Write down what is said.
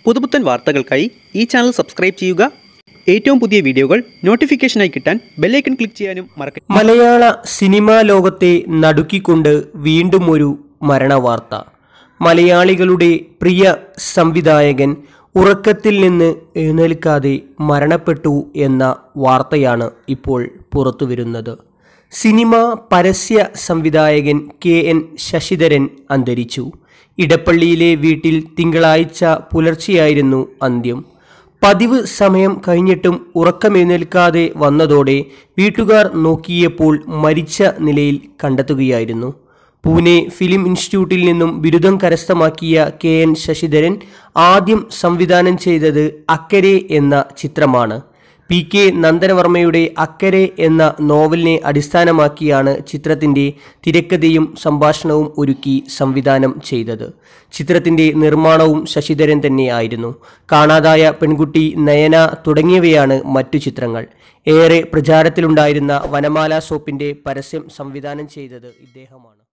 പുതുപുത്തൻ വാർത്തകൾക്കായി ഈ ചാനൽ സബ്സ്ക്രൈബ് ചെയ്യുക ഏറ്റവും പുതിയ വീഡിയോകൾ നോട്ടിഫിക്കേഷനായി കിട്ടാൻ ബെല്ലൈക്കൺ ക്ലിക്ക് ചെയ്യാനും മറക്കരുത് മലയാള സിനിമാ ലോകത്തെ നടുക്കിക്കൊണ്ട് വീണ്ടും ഒരു മരണവാർത്ത മലയാളികളുടെ പ്രിയ സംവിധായകൻ ഉറക്കത്തിൽ നിന്ന് എഴുന്നേൽക്കാതെ മരണപ്പെട്ടു എന്ന വാർത്തയാണ് ഇപ്പോൾ പുറത്തുവരുന്നത് സിനിമ പരസ്യ സംവിധായകൻ കെ എൻ ശശിധരൻ അന്തരിച്ചു ഇടപ്പള്ളിയിലെ വീട്ടിൽ തിങ്കളാഴ്ച പുലർച്ചെയായിരുന്നു അന്ത്യം പതിവ് സമയം കഴിഞ്ഞിട്ടും ഉറക്കമെഴുന്നേൽക്കാതെ വന്നതോടെ വീട്ടുകാർ നോക്കിയപ്പോൾ മരിച്ച നിലയിൽ കണ്ടെത്തുകയായിരുന്നു പൂനെ ഫിലിം ഇൻസ്റ്റിറ്റ്യൂട്ടിൽ നിന്നും ബിരുദം കരസ്ഥമാക്കിയ കെ എൻ ശശിധരൻ ആദ്യം സംവിധാനം ചെയ്തത് അക്കരെ എന്ന ചിത്രമാണ് പി കെ നന്ദനവർമ്മയുടെ അക്കരെ എന്ന നോവലിനെ അടിസ്ഥാനമാക്കിയാണ് ചിത്രത്തിൻ്റെ തിരക്കഥയും സംഭാഷണവും ഒരുക്കി സംവിധാനം ചെയ്തത് ചിത്രത്തിൻ്റെ നിർമ്മാണവും ശശിധരൻ തന്നെയായിരുന്നു കാണാതായ പെൺകുട്ടി നയന തുടങ്ങിയവയാണ് മറ്റു ചിത്രങ്ങൾ ഏറെ പ്രചാരത്തിലുണ്ടായിരുന്ന വനമാല സോപ്പിൻ്റെ പരസ്യം സംവിധാനം ചെയ്തത് ഇദ്ദേഹമാണ്